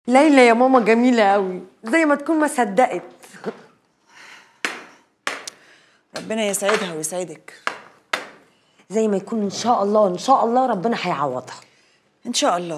ليلى يا ماما جميلة قوي زي ما تكون ما صدقت ربنا يسعدها ويسعدك زي ما يكون ان شاء الله ان شاء الله ربنا هيعوضها ان شاء الله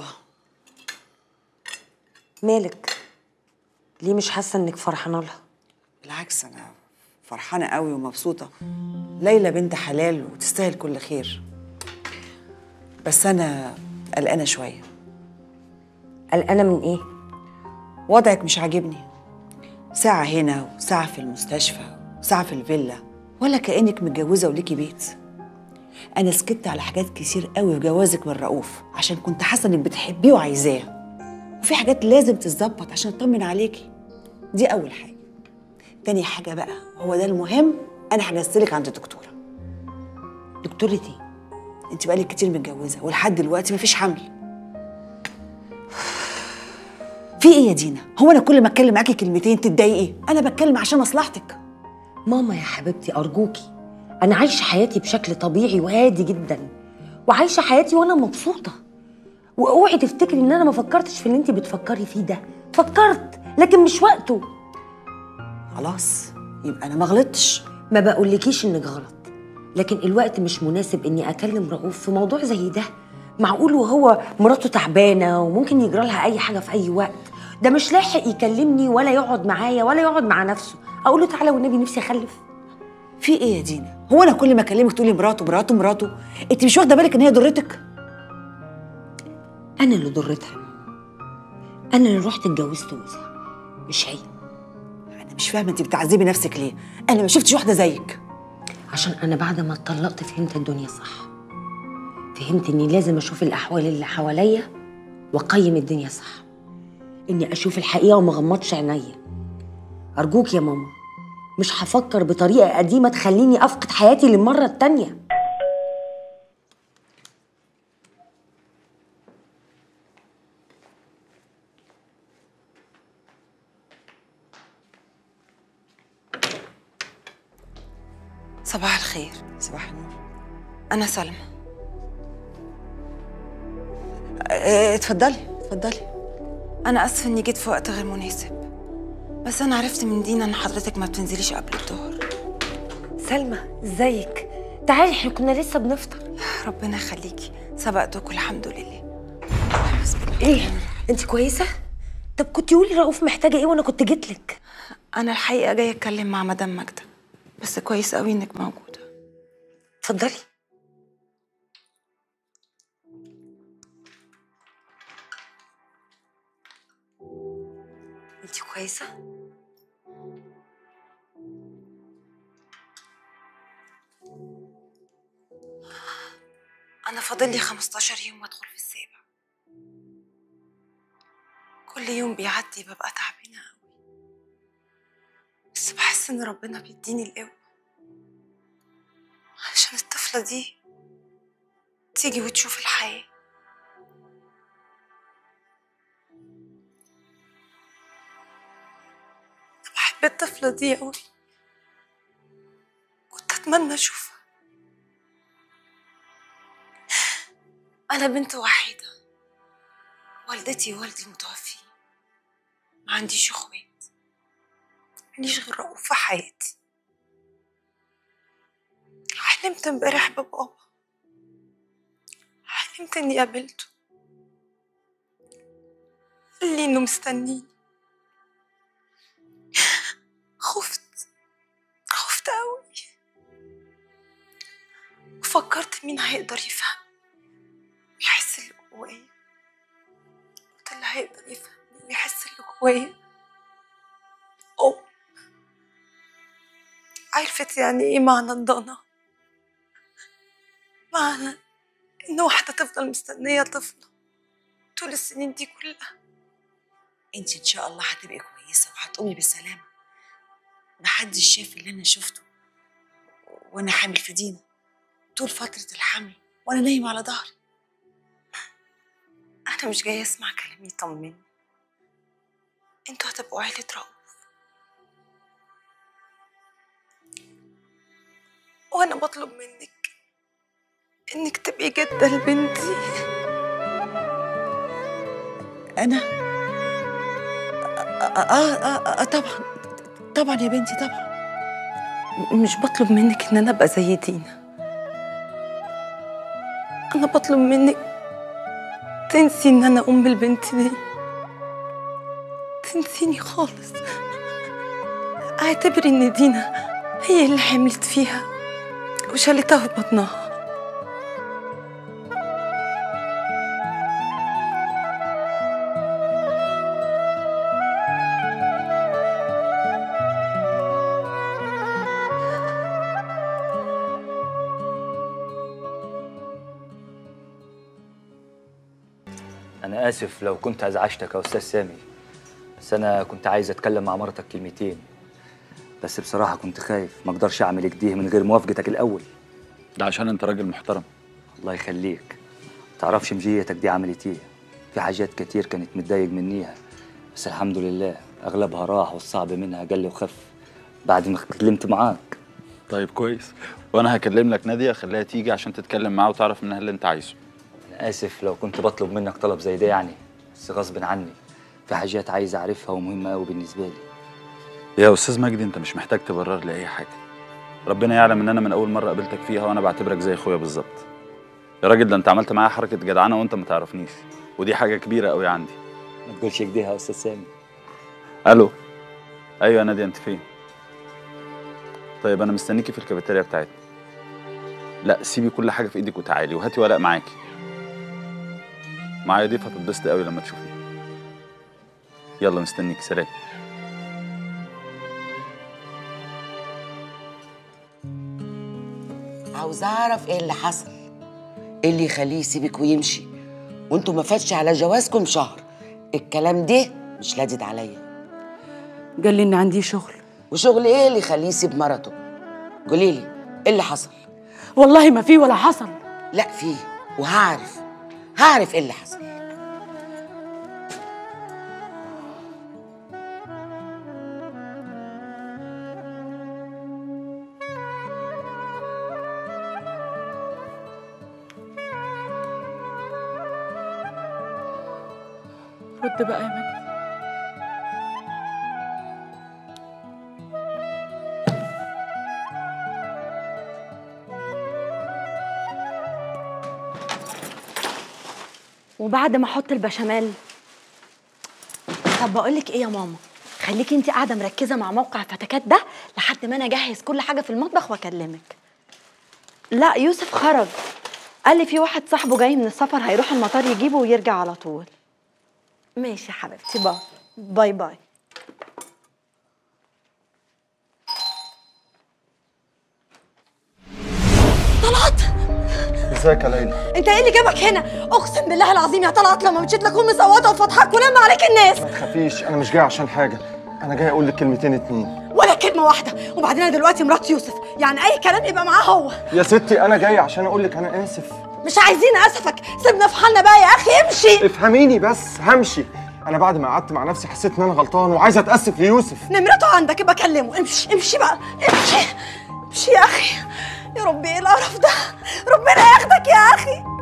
مالك ليه مش حاسه انك فرحانه لها بالعكس انا فرحانه قوي ومبسوطه ليلى بنت حلال وتستاهل كل خير بس انا قلقانه شويه قلقانه من ايه وضعك مش عاجبني ساعة هنا وساعة في المستشفى وساعة في الفيلا ولا كأنك متجوزة وليكي بيت أنا سكت على حاجات كتير قوي في جوازك من رؤوف عشان كنت حاسة إنك بتحبيه وعايزاه وفي حاجات لازم تتظبط عشان أطمن عليكي دي أول حاجة تاني حاجة بقى هو ده المهم أنا حجزتلك عند الدكتورة دكتورة ايه أنت بقالك كتير متجوزة ولحد دلوقتي مفيش حمل في ايه يا دينا؟ هو انا كل ما اتكلم معاكي كلمتين تتضايقي؟ انا بتكلم عشان مصلحتك. ماما يا حبيبتي ارجوكي انا عايشه حياتي بشكل طبيعي وهادي جدا وعايشه حياتي وانا مبسوطه واوعي تفتكري ان انا ما فكرتش في اللي انت بتفكري فيه ده فكرت لكن مش وقته خلاص يبقى انا ما غلطتش. ما بقولكيش انك غلط لكن الوقت مش مناسب اني اكلم رؤوف في موضوع زي ده معقول وهو مراته تعبانه وممكن يجرى لها اي حاجه في اي وقت ده مش لاحق يكلمني ولا يقعد معايا ولا يقعد مع نفسه اقول له تعالى والنبي نفسي اخلف في ايه يا دينا؟ هو انا كل ما اكلمك تقولي مراته مراته مراته؟ انت مش واخده بالك ان هي ضرتك؟ انا اللي ضرتها انا اللي رحت اتجوزت جوزها مش هي انا مش فاهمه انت بتعذبي نفسك ليه؟ انا ما شفتش واحده زيك. عشان انا بعد ما اتطلقت فهمت الدنيا صح فهمت اني لازم اشوف الاحوال اللي حواليا واقيم الدنيا صح اني اشوف الحقيقه وما غمضش عينيا ارجوك يا ماما مش هفكر بطريقه قديمه تخليني افقد حياتي للمره التانيه صباح الخير صباح النور. أنا سلمى اه، اتفضلي اتفضلي. أنا آسفة إني جيت في وقت غير مناسب بس أنا عرفت من دينا إن حضرتك ما بتنزليش قبل الظهر سلمى ازيك تعالي احنا كنا لسه بنفطر ربنا يخليكي سبقتك والحمد لله ايه انت كويسه طب كنت قولي رؤوف محتاجه ايه وانا كنت جيت لك أنا الحقيقة جاية أتكلم مع مدام ماجدة بس كويس قوي إنك موجودة اتفضلي انت كويسه أنا فاضل لي 15 يوم وأدخل في السابع كل يوم بيعدي ببقى تعبانة قوي بس بحس إن ربنا بيديني القوة عشان الطفلة دي تيجي وتشوف الحياة أنا بحب الطفلة دي قوي كنت أتمنى أشوفها أنا بنت وحيدة والدتي ووالدي متوفين ما عنديش اخوات ماليش غير رؤوف في حياتي حلمت امبارح ببابا حلمت اني قابلته قال لي انه مستنيني خفت خفت قوي وفكرت مين هيقدر يفهم ويحس اللي جوايا قلت اللي هيقدر يفهمني ويحس اللي جوايا أم عرفت يعني ايه معنى الضنا معنى ان واحدة تفضل مستنية طفلة طول السنين دي كلها انت ان شاء الله هتبقي كويسه وهتقومي بالسلامه. محدش شاف اللي انا شفته وانا حامل في دينا طول فتره الحمل وانا نايمه على ظهري. انا مش جاية اسمع كلام يطمني انتوا هتبقوا عيلة رؤوف وانا بطلب منك انك تبقي جدة لبنتي انا آه, آه, آه, آه طبعا طبعا يا بنتي طبعا مش بطلب منك ان انا ابقى زي دينا انا بطلب منك تنسي ان انا ام البنت دي تنسيني خالص اعتبري ان دينا هي اللي حملت فيها وشالتها في بطنها أنا آسف لو كنت أزعجتك يا أستاذ سامي بس أنا كنت عايز أتكلم مع مرتك كلمتين بس بصراحة كنت خايف ما أقدرش أعمل كده من غير موافقتك الأول ده عشان انت راجل محترم الله يخليك تعرفش مجيتك دي عملت إيه في حاجات كتير كانت متضايق منيها بس الحمد لله أغلبها راح والصعب منها قل وخف بعد ما اتكلمت معاك طيب كويس وانا هكلم لك ناديه خليها تيجي عشان تتكلم معاها وتعرف منها اللي انت عايزه أنا آسف لو كنت بطلب منك طلب زي ده يعني بس غصب عني في حاجات عايز أعرفها ومهمة أوي بالنسبة لي يا استاذ مجدي انت مش محتاج تبرر لي اي حاجه ربنا يعلم ان انا من اول مره قابلتك فيها وانا بعتبرك زي اخويا بالظبط يا راجل ده انت عملت معايا حركه جدعنه وانت ما تعرفنيش ودي حاجه كبيره قوي عندي ما تقولش كده يا أستاذ سامي الو ايوه يا ناديه انت فين طيب انا مستنيكي في الكافيتيريا بتاعتنا لا سيبي كل حاجه في ايدك وتعالي وهاتي ورق معاكي معايا ضيف هتتبسطي قوي لما تشوفيه يلا مستنيك سلام عاوزة أعرف إيه اللي حصل إيه اللي يخليه يسيبك ويمشي وانتوا ما فاتش على جوازكم شهر الكلام ده مش لادد عليا قال لي ان عندي شغل وشغل إيه اللي يخليه يسيب مرته قوليلي إيه اللي حصل والله ما في ولا حصل لا فيه وهعرف هعرف إيه اللي حصل رد بقى يا مجدي وبعد ما احط البشاميل طب بقول لك ايه يا ماما خليكي انت قاعده مركزه مع موقع فتكات ده لحد ما انا اجهز كل حاجه في المطبخ واكلمك لا يوسف خرج قال لي في واحد صاحبه جاي من السفر هيروح المطار يجيبه ويرجع على طول ماشي يا حبيبتي باي باي باي طلعت ازيك يا ليلى انت ايه اللي جابك هنا اقسم بالله العظيم يا طلعت لما مشيت لك امي صوتها وفتحك ولما عليك الناس ما تخافيش انا مش جاي عشان حاجه انا جاي اقول لك كلمتين اتنين ولا كلمه واحده وبعدين انا دلوقتي مرات يوسف يعني اي كلام يبقى معاه هو يا ستي انا جاي عشان اقول لك انا اسف مش عايزين اسفك سيبنا في حالنا بقى يا اخي امشي افهميني بس همشي انا بعد ما قعدت مع نفسي حسيت ان انا غلطان وعايز اتاسف ليوسف نمرته عندك يبقى كلمه امشي امشي بقى امشي امشي يا اخي يا ربي ايه القرف ده ربنا ياخدك يا اخي